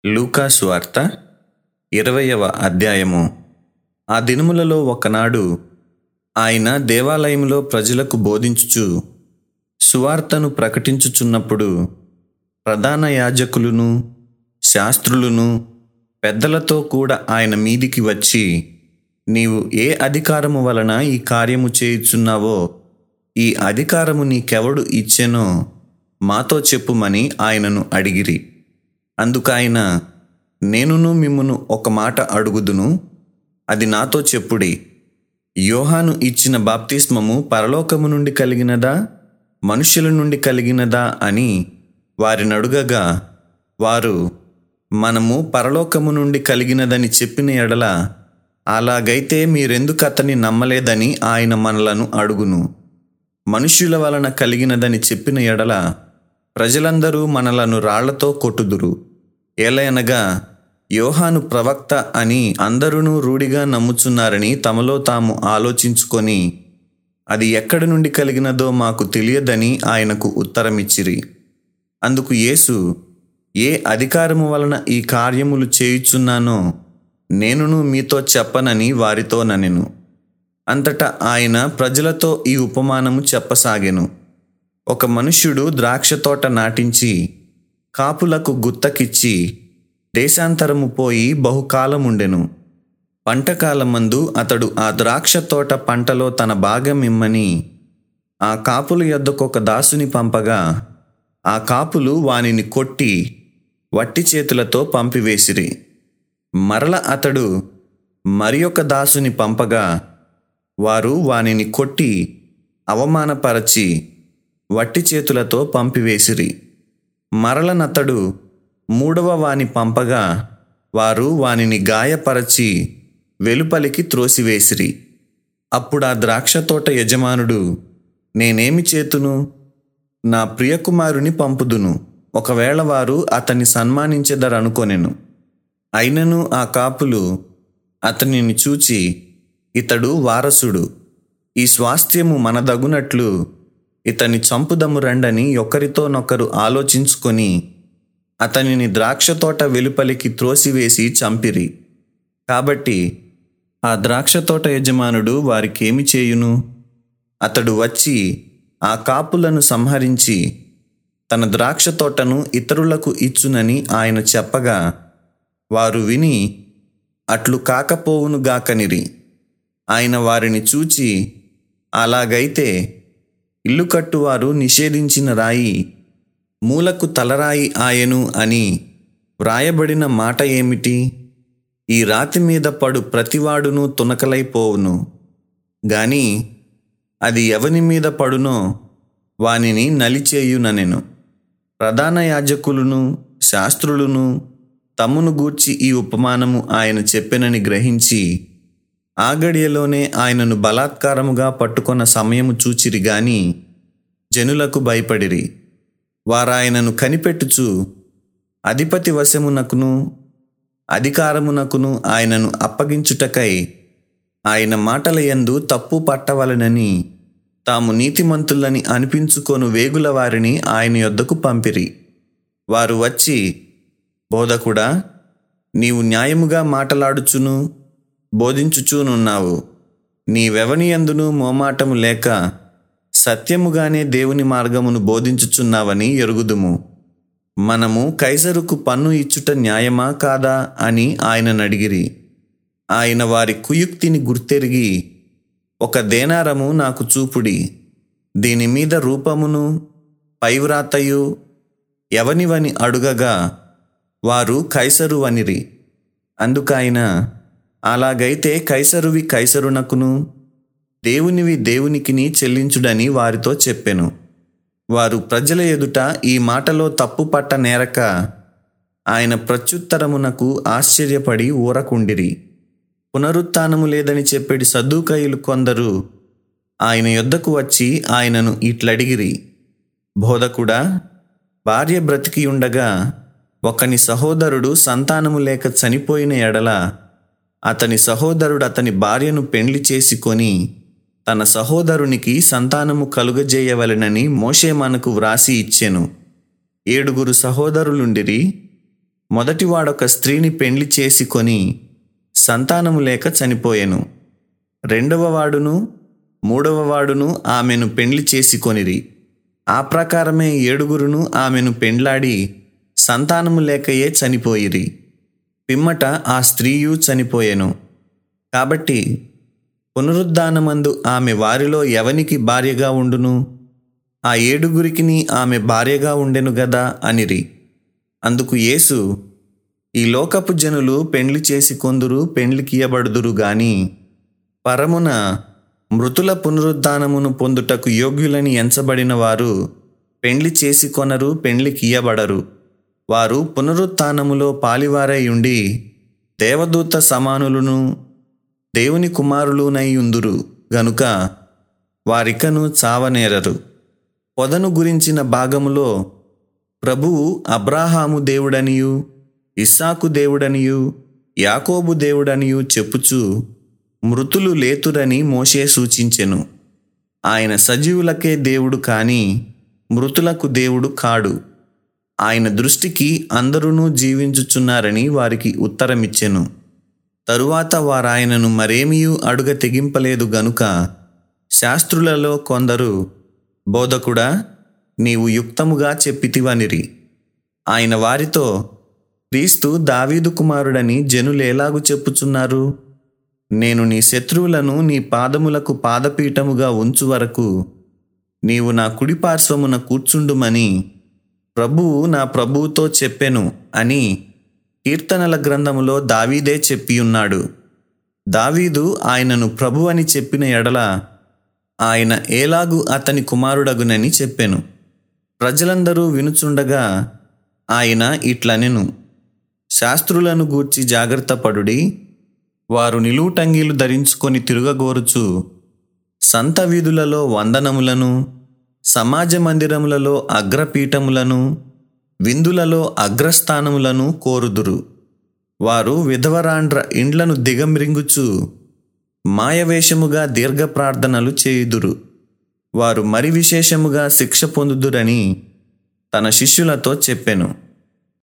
లూకా సువార్త ఇరవయవ అధ్యాయము ఆ దినములలో ఒకనాడు ఆయన దేవాలయంలో ప్రజలకు బోధించుచు సువార్తను ప్రకటించుచున్నప్పుడు ప్రధాన యాజకులును శాస్త్రులను పెద్దలతో కూడా ఆయన మీదికి వచ్చి నీవు ఏ అధికారము వలన ఈ కార్యము చేయుచున్నావో ఈ అధికారము నీకెవడు ఇచ్చెనో మాతో చెప్పుమని ఆయనను అడిగిరి అందుకాయన నేనును మిమ్మును ఒక మాట అడుగుదును అది నాతో చెప్పుడి యోహాను ఇచ్చిన బాప్తిస్మము పరలోకము నుండి కలిగినదా మనుష్యుల నుండి కలిగినదా అని వారిని అడుగగా వారు మనము పరలోకము నుండి కలిగినదని చెప్పిన ఎడల అలాగైతే మీరెందుకు అతన్ని నమ్మలేదని ఆయన మనలను అడుగును మనుష్యుల వలన కలిగినదని చెప్పిన ఎడల ప్రజలందరూ మనలను రాళ్లతో కొట్టుదురు ఏలయనగా యోహాను ప్రవక్త అని అందరూ రూఢిగా నమ్ముచున్నారని తమలో తాము ఆలోచించుకొని అది ఎక్కడి నుండి కలిగినదో మాకు తెలియదని ఆయనకు ఉత్తరమిచ్చిరి అందుకు యేసు ఏ అధికారము వలన ఈ కార్యములు చేయుచున్నానో నేనును మీతో చెప్పనని వారితో ననెను అంతటా ఆయన ప్రజలతో ఈ ఉపమానము చెప్పసాగెను ఒక మనుష్యుడు ద్రాక్ష తోట నాటించి కాపులకు గుత్తకిచ్చి దేశాంతరము పోయి బహుకాలముండెను పంటకాలమందు అతడు ఆ ద్రాక్ష తోట పంటలో తన భాగం ఇమ్మని ఆ కాపుల యొద్దకొక దాసుని పంపగా ఆ కాపులు వానిని కొట్టి వట్టి చేతులతో పంపివేసిరి మరల అతడు మరి ఒక దాసుని పంపగా వారు వానిని కొట్టి అవమానపరచి వట్టి చేతులతో పంపివేసిరి మరలనతడు మూడవ వాని పంపగా వారు వానిని గాయపరచి వెలుపలికి త్రోసివేసిరి అప్పుడు ఆ ద్రాక్ష తోట యజమానుడు నేనేమి చేతును నా ప్రియకుమారుని పంపుదును ఒకవేళ వారు అతన్ని సన్మానించెదరనుకొనెను అయినను ఆ కాపులు అతనిని చూచి ఇతడు వారసుడు ఈ స్వాస్థ్యము మనదగునట్లు ఇతని చంపుదము రండని ఒకరితోనొకరు ఆలోచించుకొని అతనిని ద్రాక్ష తోట వెలుపలికి త్రోసివేసి చంపిరి కాబట్టి ఆ ద్రాక్ష తోట యజమానుడు వారికేమి చేయును అతడు వచ్చి ఆ కాపులను సంహరించి తన ద్రాక్ష తోటను ఇతరులకు ఇచ్చునని ఆయన చెప్పగా వారు విని అట్లు కాకపోవును గాకనిరి ఆయన వారిని చూచి అలాగైతే ఇల్లు కట్టువారు నిషేధించిన రాయి మూలకు తలరాయి ఆయను అని వ్రాయబడిన మాట ఏమిటి ఈ రాతి మీద పడు ప్రతివాడును తునకలైపోవును గాని అది ఎవని మీద పడునో వానిని నలిచేయుననెను ప్రధాన యాజకులను శాస్త్రులను తమ్మును గూర్చి ఈ ఉపమానము ఆయన చెప్పెనని గ్రహించి ఆ గడియలోనే ఆయనను బలాత్కారముగా పట్టుకొన్న సమయము చూచిరి గాని జనులకు భయపడిరి వారాయనను కనిపెట్టుచు అధిపతి వశమునకును అధికారమునకును ఆయనను అప్పగించుటకై ఆయన మాటల యందు తప్పు పట్టవలనని తాము నీతిమంతులని అనిపించుకొను వేగుల వారిని ఆయన యొద్దకు పంపిరి వారు వచ్చి బోధకుడా నీవు న్యాయముగా మాటలాడుచును బోధించుచూనున్నావు నీవెవని ఎందును మోమాటము లేక సత్యముగానే దేవుని మార్గమును బోధించుచున్నావని ఎరుగుదుము మనము కైసరుకు పన్ను ఇచ్చుట న్యాయమా కాదా అని ఆయనను అడిగిరి ఆయన వారి కుయుక్తిని గుర్తెరిగి ఒక దేనారము నాకు చూపుడి దీని మీద రూపమును పైవ్రాతయు ఎవనివని అడుగగా వారు కైసరు అనిరి అందుకాయన అలాగైతే కైసరువి కైసరునకును దేవునివి దేవునికిని చెల్లించుడని వారితో చెప్పెను వారు ప్రజల ఎదుట ఈ మాటలో తప్పు పట్ట నేరక ఆయన ప్రత్యుత్తరమునకు ఆశ్చర్యపడి ఊరకుండిరి పునరుత్నము లేదని చెప్పేటి సద్దుకయులు కొందరు ఆయన యొద్దకు వచ్చి ఆయనను ఇట్లడిగిరి బోధకుడా భార్య బ్రతికి ఉండగా ఒకని సహోదరుడు సంతానము లేక చనిపోయిన ఎడల అతని సహోదరుడు అతని భార్యను పెండ్లి చేసుకొని తన సహోదరునికి సంతానము కలుగజేయవలెనని మోషే మనకు వ్రాసి ఇచ్చెను ఏడుగురు సహోదరులుండిరి మొదటివాడొక స్త్రీని పెండ్లి చేసుకొని సంతానము లేక చనిపోయెను రెండవ వాడును మూడవ వాడును ఆమెను పెండ్లి చేసుకొనిరి ఆ ప్రకారమే ఏడుగురును ఆమెను పెండ్లాడి సంతానము లేకయే చనిపోయిరి పిమ్మట ఆ స్త్రీయు చనిపోయెను కాబట్టి పునరుద్ధానమందు ఆమె వారిలో ఎవనికి భార్యగా ఉండును ఆ ఏడుగురికిని ఆమె భార్యగా ఉండెను గదా అనిరి అందుకు యేసు ఈ లోకపు జనులు పెండ్లి చేసి కొందురు పెండ్లికియబడుదురు గాని పరమున మృతుల పునరుద్ధానమును పొందుటకు యోగ్యులని ఎంచబడిన వారు పెండ్లి చేసి కొనరు పెండ్లికియబడరు వారు పునరుత్నములో పాలివారై ఉండి దేవదూత సమానులను దేవుని కుమారులునై ఉందురు గనుక వారికను చావనేరరు పొదను గురించిన భాగములో ప్రభువు అబ్రాహాము దేవుడనియు ఇస్సాకు దేవుడనియు యాకోబు దేవుడనియు చెప్పుచు మృతులు లేతురని మోషే సూచించెను ఆయన సజీవులకే దేవుడు కాని మృతులకు దేవుడు కాడు ఆయన దృష్టికి అందరూ జీవించుచున్నారని వారికి ఉత్తరమిచ్చెను తరువాత వారాయనను మరేమియూ అడుగ తెగింపలేదు గనుక శాస్త్రులలో కొందరు బోధకుడా నీవు యుక్తముగా చెప్పితివనిరి ఆయన వారితో క్రీస్తు దావీదు కుమారుడని జనులేలాగు చెప్పుచున్నారు నేను నీ శత్రువులను నీ పాదములకు పాదపీఠముగా ఉంచు వరకు నీవు నా కుడి పార్శ్వమున కూర్చుండుమని ప్రభువు నా ప్రభువుతో చెప్పెను అని కీర్తనల గ్రంథములో దావీదే చెప్పియున్నాడు దావీదు ఆయనను ప్రభు అని చెప్పిన ఎడల ఆయన ఏలాగు అతని కుమారుడగునని చెప్పెను ప్రజలందరూ వినుచుండగా ఆయన ఇట్లనెను శాస్త్రులను గూర్చి జాగ్రత్త పడుడి వారు నిలువుటంగీలు ధరించుకొని తిరగగోరుచు సంత వీధులలో వందనములను సమాజ మందిరములలో అగ్రపీఠములను విందులలో అగ్రస్థానములను కోరుదురు వారు విధవరాండ్ర ఇండ్లను దిగమ్రింగుచు మాయవేషముగా దీర్ఘ ప్రార్థనలు చేయుదురు వారు మరి విశేషముగా శిక్ష పొందుదురని తన శిష్యులతో చెప్పెను